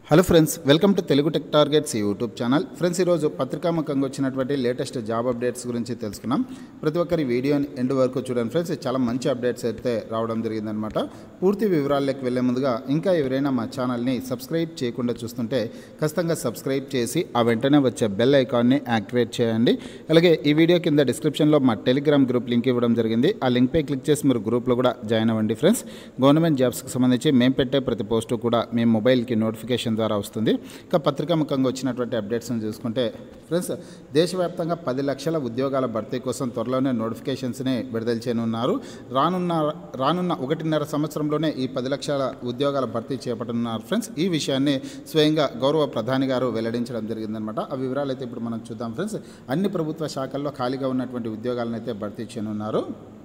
hello friends welcome to Telugu tech targets YouTube channel friends ఈరోజు పత్రికాముఖంగా వచ్చినటువంటి లేటెస్ట్ జాబ్ అప్డేట్స్ గురించి తెలుసుకున్నాం ప్రతి ఒక్కరి వీడియోని ఎండ్ వరకు చూడండి ఫ్రెండ్స్ ఇది చాలా మంచి అప్డేట్స్ అయితే రావడం జరిగిందనమాట పూర్తి వివరాల్లోకి వెళ్లే ముందుగా ఇంకా ఎవరైనా మా ఛానల్ని సబ్స్క్రైబ్ చేయకుండా చూస్తుంటే ఖచ్చితంగా సబ్స్క్రైబ్ చేసి ఆ వెంటనే వచ్చే బెల్ ఐకాన్ని యాక్టివేట్ చేయండి అలాగే ఈ వీడియో కింద డిస్క్రిప్షన్లో మా టెలిగ్రామ్ గ్రూప్ లింక్ ఇవ్వడం జరిగింది ఆ లింక్పై క్లిక్ చేసి మీరు గ్రూప్లో కూడా జాయిన్ అవ్వండి ఫ్రెండ్స్ గవర్నమెంట్ జాబ్స్కి సంబంధించి మేము పెట్టే ప్రతి పోస్టు కూడా మీ మొబైల్కి నోటిఫికేషన్ ద్వారా వస్తుంది ఇక పత్రికాముఖంగా వచ్చినటువంటి అప్డేట్స్ని చూసుకుంటే ఫ్రెండ్స్ దేశవ్యాప్తంగా పది లక్షల ఉద్యోగాల భర్తీ కోసం త్వరలోనే నోటిఫికేషన్స్ని విడుదల చేయనున్నారు రానున్న రానున్న ఒకటిన్నర సంవత్సరంలోనే ఈ పది లక్షల ఉద్యోగాల భర్తీ చేపట్టనున్నారు ఫ్రెండ్స్ ఈ విషయాన్ని స్వయంగా గౌరవ ప్రధాని గారు వెల్లడించడం జరిగిందనమాట ఆ వివరాలు అయితే ఇప్పుడు మనం చూద్దాం ఫ్రెండ్స్ అన్ని ప్రభుత్వ శాఖల్లో ఖాళీగా ఉన్నటువంటి ఉద్యోగాలను అయితే భర్తీ చేయనున్నారు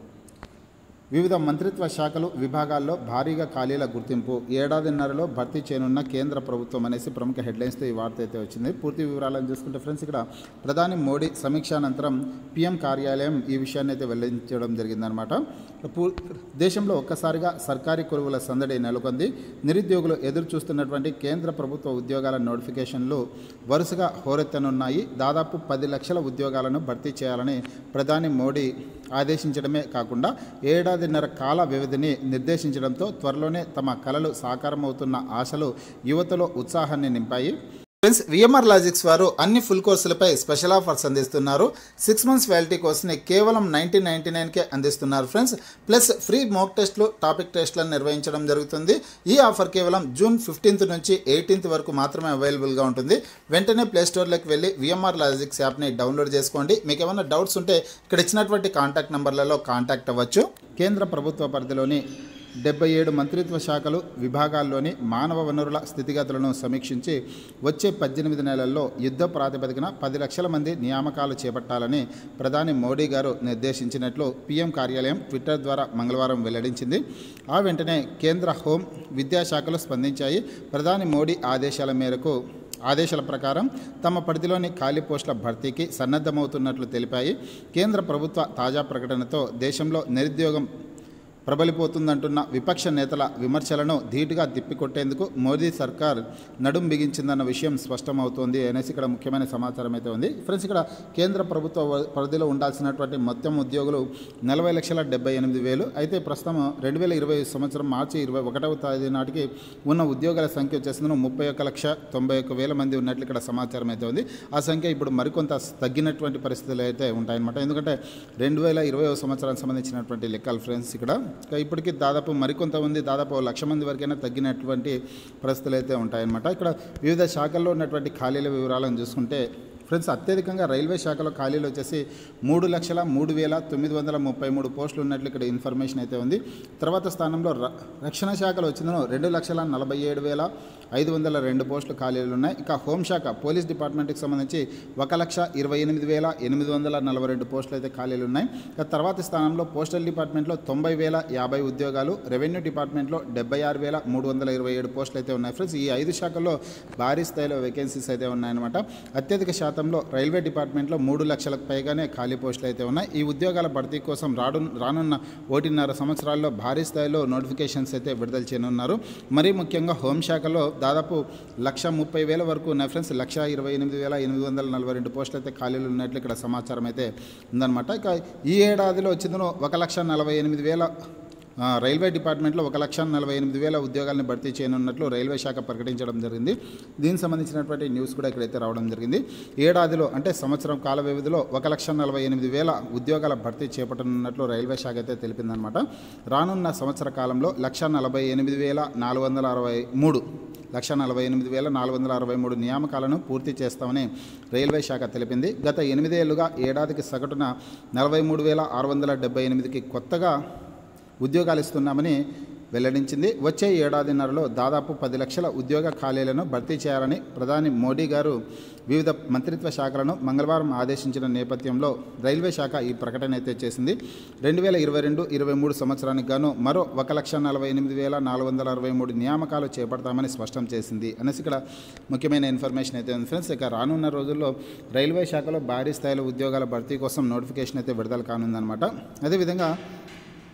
వివిధ మంత్రిత్వ శాఖలు విభాగాల్లో భారీగా ఖాళీల గుర్తింపు ఏడాదిన్నరలో భర్తీ చేయనున్న కేంద్ర ప్రభుత్వం అనేసి ప్రముఖ హెడ్లైన్స్తో ఈ వార్త అయితే వచ్చింది పూర్తి వివరాలను చూసుకుంటే ఫ్రెండ్స్ ఇక్కడ ప్రధాని మోడీ సమీక్షానంతరం పీఎం కార్యాలయం ఈ విషయాన్ని అయితే వెల్లడించడం జరిగిందనమాట పూ- దేశంలో ఒక్కసారిగా సర్కారీ కొలువుల సందడి నెలకొంది నిరుద్యోగులు ఎదురు చూస్తున్నటువంటి కేంద్ర ప్రభుత్వ ఉద్యోగాల నోటిఫికేషన్లు వరుసగా హోరెత్తనున్నాయి దాదాపు పది లక్షల ఉద్యోగాలను భర్తీ చేయాలని ప్రధాని మోడీ ఆదేశించడమే కాకుండా ఏడాదిన్నర కాల వ్యవధిని నిర్దేశించడంతో త్వరలోనే తమ కలలు సాకారమవుతున్న ఆశలు యువతలో ఉత్సాహాన్ని నింపాయి ఫ్రెండ్స్ విఎంఆర్ లాజిక్స్ వారు అన్ని ఫుల్ కోర్సులపై స్పెషల్ ఆఫర్స్ అందిస్తున్నారు సిక్స్ మంత్స్ వ్యాలిటీ కోర్స్ని కేవలం నైన్టీన్ నైన్టీ నైన్కే అందిస్తున్నారు ఫ్రెండ్స్ ప్లస్ ఫ్రీ మోక్ టెస్ట్లు టాపిక్ టెస్ట్లను నిర్వహించడం జరుగుతుంది ఈ ఆఫర్ కేవలం జూన్ ఫిఫ్టీన్త్ నుంచి ఎయిటీన్త్ వరకు మాత్రమే అవైలబుల్గా ఉంటుంది వెంటనే ప్లే స్టోర్లోకి వెళ్ళి విఎంఆర్ లాజిక్స్ యాప్ని డౌన్లోడ్ చేసుకోండి మీకు ఏమైనా డౌట్స్ ఉంటే ఇక్కడ ఇచ్చినటువంటి కాంటాక్ట్ నెంబర్లలో కాంటాక్ట్ అవ్వచ్చు కేంద్ర ప్రభుత్వ పరిధిలోని డెబ్బై ఏడు మంత్రిత్వ శాఖలు విభాగాల్లోని మానవ వనరుల స్థితిగతులను సమీక్షించి వచ్చే పద్దెనిమిది నెలల్లో యుద్ధ ప్రాతిపదికన పది లక్షల మంది నియామకాలు చేపట్టాలని ప్రధాని మోడీ గారు నిర్దేశించినట్లు పీఎం కార్యాలయం ట్విట్టర్ ద్వారా మంగళవారం వెల్లడించింది ఆ వెంటనే కేంద్ర హోం విద్యాశాఖలు స్పందించాయి ప్రధాని మోడీ ఆదేశాల మేరకు ఆదేశాల ప్రకారం తమ పరిధిలోని ఖాళీ పోస్టుల భర్తీకి సన్నద్ధమవుతున్నట్లు తెలిపాయి కేంద్ర ప్రభుత్వ తాజా ప్రకటనతో దేశంలో నిరుద్యోగం ప్రబలిపోతుందంటున్న విపక్ష నేతల విమర్శలను ధీటుగా తిప్పికొట్టేందుకు మోదీ సర్కార్ నడుం బిగించిందన్న విషయం స్పష్టమవుతోంది అనేసి ఇక్కడ ముఖ్యమైన సమాచారం అయితే ఉంది ఫ్రెండ్స్ ఇక్కడ కేంద్ర ప్రభుత్వ వ- పరిధిలో ఉండాల్సినటువంటి మొత్తం ఉద్యోగులు నలభై లక్షల డెబ్బై ఎనిమిది వేలు అయితే ప్రస్తుతం రెండు వేల ఇరవై సంవత్సరం మార్చి ఇరవై ఒకటవ తేదీ నాటికి ఉన్న ఉద్యోగాల సంఖ్య వచ్చేసింది ముప్పై ఒక్క లక్ష తొంభై ఒక్క వేల మంది ఉన్నట్లు ఇక్కడ సమాచారం అయితే ఉంది ఆ సంఖ్య ఇప్పుడు మరికొంత తగ్గినటువంటి పరిస్థితులు అయితే ఉంటాయన్నమాట ఎందుకంటే రెండు వేల ఇరవై సంవత్సరానికి సంబంధించినటువంటి లెక్కలు ఫ్రెండ్స్ ఇక్కడ ఇంకా ఇప్పటికీ దాదాపు మరికొంత ఉంది దాదాపు ఓ లక్ష మంది వరకైనా తగ్గినటువంటి పరిస్థితులు అయితే ఉంటాయన్నమాట ఇక్కడ వివిధ శాఖల్లో ఉన్నటువంటి ఖాళీల వివరాలను చూసుకుంటే ఫ్రెండ్స్ అత్యధికంగా రైల్వే శాఖలో ఖాళీలు వచ్చేసి మూడు లక్షల మూడు వేల తొమ్మిది వందల ముప్పై మూడు పోస్టులు ఉన్నట్లు ఇక్కడ ఇన్ఫర్మేషన్ అయితే ఉంది తర్వాత స్థానంలో ర- రక్షణ శాఖలో వచ్చిందను రెండు లక్షల నలభై ఏడు వేల ఐదు వందల రెండు పోస్టులు ఖాళీలు ఉన్నాయి ఇక హోంశాఖ పోలీస్ డిపార్ట్మెంట్కి సంబంధించి ఒక లక్ష ఇరవై ఎనిమిది వేల ఎనిమిది వందల నలభై రెండు పోస్టులు అయితే ఖాళీలు ఉన్నాయి ఇక తర్వాత స్థానంలో పోస్టల్ డిపార్ట్మెంట్లో తొంభై వేల యాభై ఉద్యోగాలు రెవెన్యూ డిపార్ట్మెంట్లో డెబ్బై ఆరు వేల మూడు వందల ఇరవై ఏడు పోస్టులు అయితే ఉన్నాయి ఫ్రెండ్స్ ఈ ఐదు శాఖల్లో భారీ స్థాయిలో వేకెన్సీస్ అయితే ఉన్నాయన్నమాట అత్యధిక శాతంలో రైల్వే డిపార్ట్మెంట్లో మూడు లక్షలకు పైగానే ఖాళీ పోస్టులు అయితే ఉన్నాయి ఈ ఉద్యోగాల భర్తీ కోసం రాడు రానున్న ఒకటిన్నర సంవత్సరాల్లో భారీ స్థాయిలో నోటిఫికేషన్స్ అయితే విడుదల చేయనున్నారు మరీ ముఖ్యంగా హోంశాఖలో దాదాపు లక్ష ముప్పై వేల వరకు ఉన్నాయి ఫ్రెండ్స్ లక్ష ఇరవై ఎనిమిది వేల ఎనిమిది వందల నలభై రెండు పోస్టులు అయితే ఖాళీలు ఉన్నట్లు ఇక్కడ సమాచారం అయితే ఉందన్నమాట ఇక ఈ ఏడాదిలో వచ్చిందను ఒక లక్ష నలభై ఎనిమిది వేల ఆ, రైల్వే డిపార్ట్మెంట్లో ఒక లక్ష నలభై ఎనిమిది వేల ఉద్యోగాలను భర్తీ చేయనున్నట్లు రైల్వే శాఖ ప్రకటించడం జరిగింది దీనికి సంబంధించినటువంటి న్యూస్ కూడా ఇక్కడైతే రావడం జరిగింది ఏడాదిలో అంటే సంవత్సరం కాల వ్యవధిలో ఒక లక్ష నలభై ఎనిమిది వేల ఉద్యోగాల భర్తీ చేపట్టనున్నట్లు రైల్వే శాఖ అయితే తెలిపిందనమాట రానున్న సంవత్సర కాలంలో లక్ష నలభై ఎనిమిది వేల నాలుగు వందల అరవై మూడు లక్ష నలభై ఎనిమిది వేల నాలుగు వందల అరవై మూడు నియామకాలను పూర్తి చేస్తామని రైల్వే శాఖ తెలిపింది గత ఎనిమిదేళ్లుగా ఏడాదికి సగటున నలభై మూడు వేల ఆరు వందల డెబ్బై ఎనిమిదికి కొత్తగా ఉద్యోగాలు ఇస్తున్నామని వెల్లడించింది వచ్చే ఏడాదిన్నరలో దాదాపు పది లక్షల ఉద్యోగ ఖాళీలను భర్తీ చేయాలని ప్రధాని మోడీ గారు వివిధ మంత్రిత్వ శాఖలను మంగళవారం ఆదేశించిన నేపథ్యంలో రైల్వే శాఖ ఈ ప్రకటన అయితే చేసింది రెండు వేల ఇరవై రెండు ఇరవై మూడు సంవత్సరానికి గాను మరో ఒక లక్ష నలభై ఎనిమిది వేల నాలుగు వందల అరవై మూడు నియామకాలు చేపడతామని స్పష్టం చేసింది అనేసి ఇక్కడ ముఖ్యమైన ఇన్ఫర్మేషన్ అయితే ఉంది ఫ్రెండ్స్ ఇక రానున్న రోజుల్లో రైల్వే శాఖలో భారీ స్థాయిలో ఉద్యోగాల భర్తీ కోసం నోటిఫికేషన్ అయితే విడుదల కానుందన్నమాట అదేవిధంగా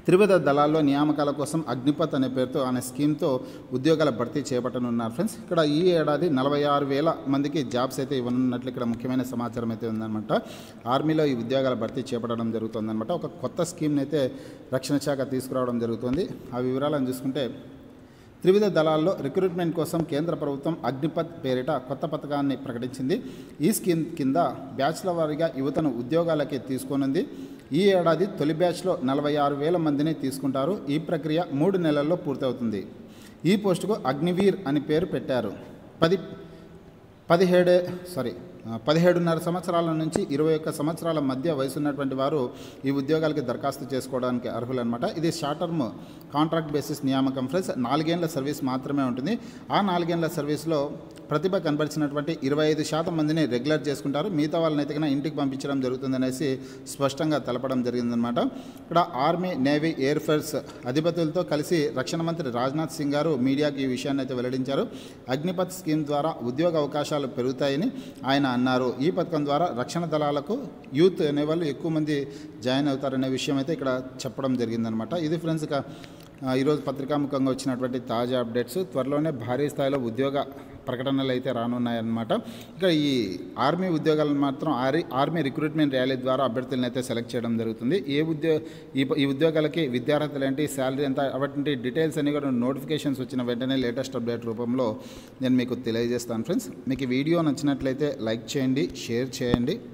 త్రివిధ దళాల్లో నియామకాల కోసం అగ్నిపత్ అనే పేరుతో అనే స్కీమ్తో ఉద్యోగాల భర్తీ చేపట్టనున్నారు ఫ్రెండ్స్ ఇక్కడ ఈ ఏడాది నలభై ఆరు వేల మందికి జాబ్స్ అయితే ఇవ్వనున్నట్లు ఇక్కడ ముఖ్యమైన సమాచారం అయితే ఉందన్నమాట ఆర్మీలో ఈ ఉద్యోగాల భర్తీ చేపట్టడం జరుగుతుందన్నమాట ఒక కొత్త స్కీమ్ని అయితే రక్షణ శాఖ తీసుకురావడం జరుగుతుంది ఆ వివరాలను చూసుకుంటే త్రివిధ దళాల్లో రిక్రూట్మెంట్ కోసం కేంద్ర ప్రభుత్వం అగ్నిపత్ పేరిట కొత్త పథకాన్ని ప్రకటించింది ఈ స్కీమ్ కింద బ్యాచ్ల వారీగా యువతను ఉద్యోగాలకి తీసుకోనుంది ఈ ఏడాది తొలి బ్యాచ్లో నలభై ఆరు వేల మందిని తీసుకుంటారు ఈ ప్రక్రియ మూడు నెలల్లో పూర్తవుతుంది ఈ పోస్టుకు అగ్నివీర్ అని పేరు పెట్టారు పది పదిహేడు సారీ ఆ, పదిహేడున్నర సంవత్సరాల నుంచి ఇరవై ఒక్క సంవత్సరాల మధ్య వయసు ఉన్నటువంటి వారు ఈ ఉద్యోగాలకి దరఖాస్తు చేసుకోవడానికి అర్హులన్నమాట ఇది షార్ట్ టర్మ్ కాంట్రాక్ట్ బేసిస్ నియామకం ఫ్రెండ్స్ నాలుగేళ్ల సర్వీస్ మాత్రమే ఉంటుంది ఆ నాలుగేళ్ల సర్వీస్లో ప్రతిభ కనబరిచినటువంటి ఇరవై ఐదు శాతం మందిని రెగ్యులర్ చేసుకుంటారు మిగతా వాళ్ళని అయితే కన్నా ఇంటికి పంపించడం జరుగుతుందనేసి స్పష్టంగా తెలపడం జరిగిందనమాట ఇక్కడ ఆర్మీ నేవీ ఎయిర్ ఫోర్స్ అధిపతులతో కలిసి రక్షణ మంత్రి రాజ్నాథ్ సింగ్ గారు మీడియాకి ఈ విషయాన్ని అయితే వెల్లడించారు అగ్నిపత్ స్కీమ్ ద్వారా ఉద్యోగ అవకాశాలు పెరుగుతాయని ఆయన అన్నారు ఈ పథకం ద్వారా రక్షణ దళాలకు యూత్ అనేవాళ్ళు ఎక్కువ మంది జాయిన్ అవుతారనే విషయం అయితే ఇక్కడ చెప్పడం జరిగిందనమాట ఇది ఫ్రెండ్స్ ఇక ఆ, ఈరోజు పత్రికాముఖంగా వచ్చినటువంటి తాజా అప్డేట్స్ త్వరలోనే భారీ స్థాయిలో ఉద్యోగ ప్రకటనలు అయితే రానున్నాయన్నమాట ఇక ఈ ఆర్మీ ఉద్యోగాలను మాత్రం ఆర్మీ ఆర్మీ రిక్రూట్మెంట్ ర్యాలీ ద్వారా అభ్యర్థులను అయితే సెలెక్ట్ చేయడం జరుగుతుంది ఏ ఉద్యోగ ఈ ఈ ఉద్యోగాలకి విద్యార్హతలు ఏంటి శాలరీ ఎంత అటువంటి డీటెయిల్స్ అన్ని కూడా నోటిఫికేషన్స్ వచ్చిన వెంటనే లేటెస్ట్ అప్డేట్ రూపంలో నేను మీకు తెలియజేస్తాను ఫ్రెండ్స్ మీకు ఈ వీడియో నచ్చినట్లయితే లైక్ చేయండి షేర్ చేయండి